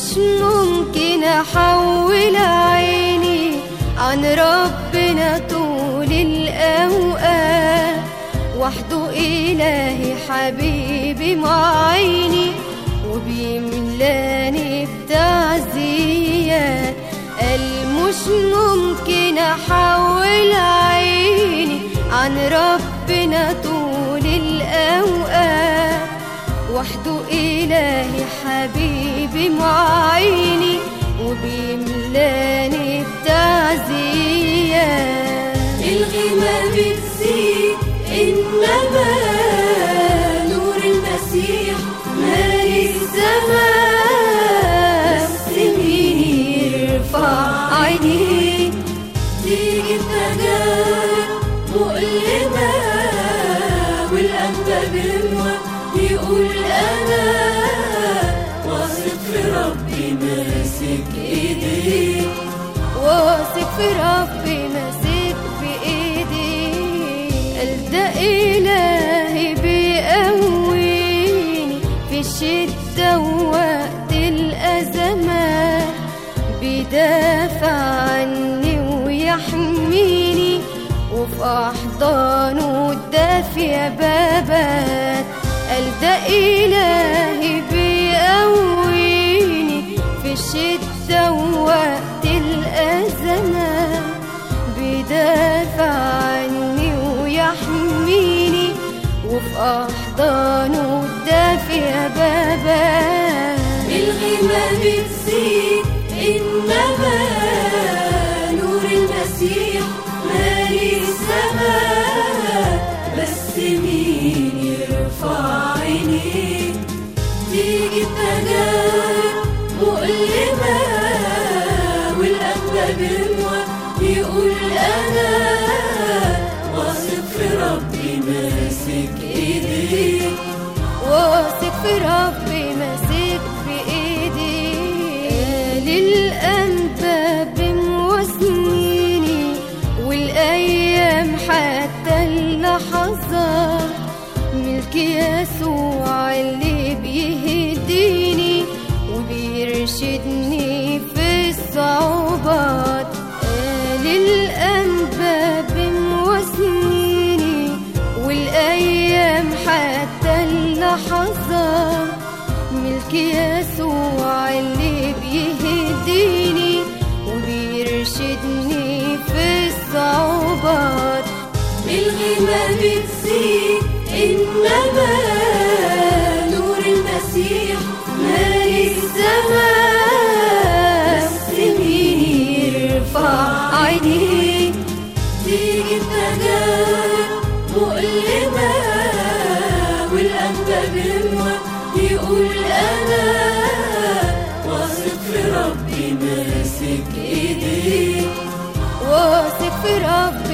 مش ممكن احول عيني عن ربنا طول الاوقات وحده الهي حبيبي معيني وبيملاني بتعزيات قال مش ممكن احول عيني عن ربنا طول الاوقات وحده إلهي حبيبي معيني وبيملاني بتعزيات الغيمة بتزيد إنما نور المسيح مالي السماء بس مين يرفع عينيه تيجي التجارب مؤلمة والقلب بيموت يقول أنا واثق في ربي ماسك إيديه واثق في ربي ماسك في ايدي قال ده الهي بيقويني في الشدة ووقت الأزمات بيدافع عني ويحميني وفي أحضانه الدافية بابات قال ده إلهي بيقويني في الشدة ووقت الأزمات بيدافع عني ويحميني وفي أحضانه الدافية بابات الغيمة بتزيد إنما نور المسيح مالي السماء بس مين يرفع عينيه تيجي التجارب مؤلمة والقلب بيموت يقول أنا واثق في ربي ماسك إيديه واثق في ربي ماسك في ايدي للأنباب مواسنيني والأيام حتى اللحظات ملك يسوع اللي بيهديني وبيرشدني في الصعوبات للأنباب مواسنيني والأيام حتى اللحظات ملك يسوع اللي بيهديني وبيرشدني في الصعوبات الغيمة بتزيد إنما نور المسيح مالي السماء بس مين يرفع عينيه تيجي التجارب مؤلمة والقلب بيموت يقول أنا واثق في ربي ماسك إيديه واثق في ربي